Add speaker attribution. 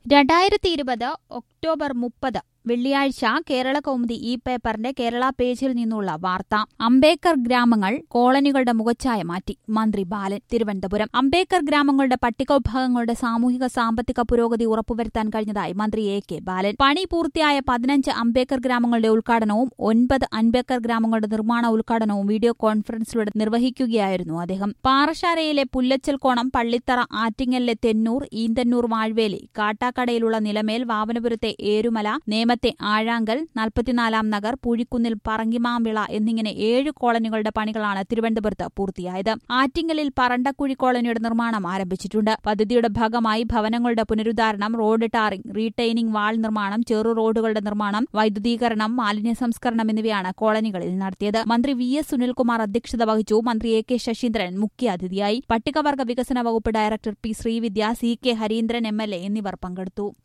Speaker 1: രണ്ടായിരത്തി ഇരുപത് ഒക്ടോബർ മുപ്പത് വെള്ളിയാഴ്ച കേരള കൗമുദി ഈ പേപ്പറിന്റെ കേരള പേജിൽ നിന്നുള്ള വാർത്ത അംബേദ്കർ ഗ്രാമങ്ങൾ കോളനികളുടെ മുഖച്ഛായ മാറ്റി മന്ത്രി ബാലൻ തിരുവനന്തപുരം അംബേദ്കർ ഗ്രാമങ്ങളുടെ പട്ടികവിഭാഗങ്ങളുടെ സാമൂഹിക സാമ്പത്തിക പുരോഗതി ഉറപ്പുവരുത്താൻ കഴിഞ്ഞതായി മന്ത്രി എ കെ ബാലൻ പണി പൂർത്തിയായ പതിനഞ്ച് അംബേദ്കർ ഗ്രാമങ്ങളുടെ ഉദ്ഘാടനവും ഒൻപത് അംബേദ്കർ ഗ്രാമങ്ങളുടെ നിർമ്മാണ ഉദ്ഘാടനവും വീഡിയോ കോൺഫറൻസിലൂടെ നിർവഹിക്കുകയായിരുന്നു അദ്ദേഹം പാറശാലയിലെ പുല്ലച്ചൽക്കോണം പള്ളിത്തറ ആറ്റിങ്ങലിലെ തെന്നൂർ ഈന്തന്നൂർ വാഴ്വേലി കാട്ടാക്കടയിലുള്ള നിലമേൽ വാവനപുരത്തെ ഏരുമല നേമത്തെ ആഴാങ്കൽ നാൽപ്പത്തിനാലാം നഗർ പൂഴിക്കുന്നിൽ പറങ്കിമാവിള എന്നിങ്ങനെ ഏഴ് കോളനികളുടെ പണികളാണ് തിരുവനന്തപുരത്ത് പൂർത്തിയായത് ആറ്റിങ്ങലിൽ പറണ്ടക്കുഴി കോളനിയുടെ നിർമ്മാണം ആരംഭിച്ചിട്ടുണ്ട് പദ്ധതിയുടെ ഭാഗമായി ഭവനങ്ങളുടെ പുനരുദ്ധാരണം റോഡ് ടാറിംഗ് റീടൈനിംഗ് വാൾ നിർമ്മാണം ചെറു റോഡുകളുടെ നിർമ്മാണം വൈദ്യുതീകരണം മാലിന്യ സംസ്കരണം എന്നിവയാണ് കോളനികളിൽ നടത്തിയത് മന്ത്രി വി എസ് സുനിൽകുമാർ അധ്യക്ഷത വഹിച്ചു മന്ത്രി എ കെ ശശീന്ദ്രൻ മുഖ്യാതിഥിയായി പട്ടികവർഗ വികസന വകുപ്പ് director P Sreevidya C K Harindran M L A എന്നിവർ പങ്കെടുത്തു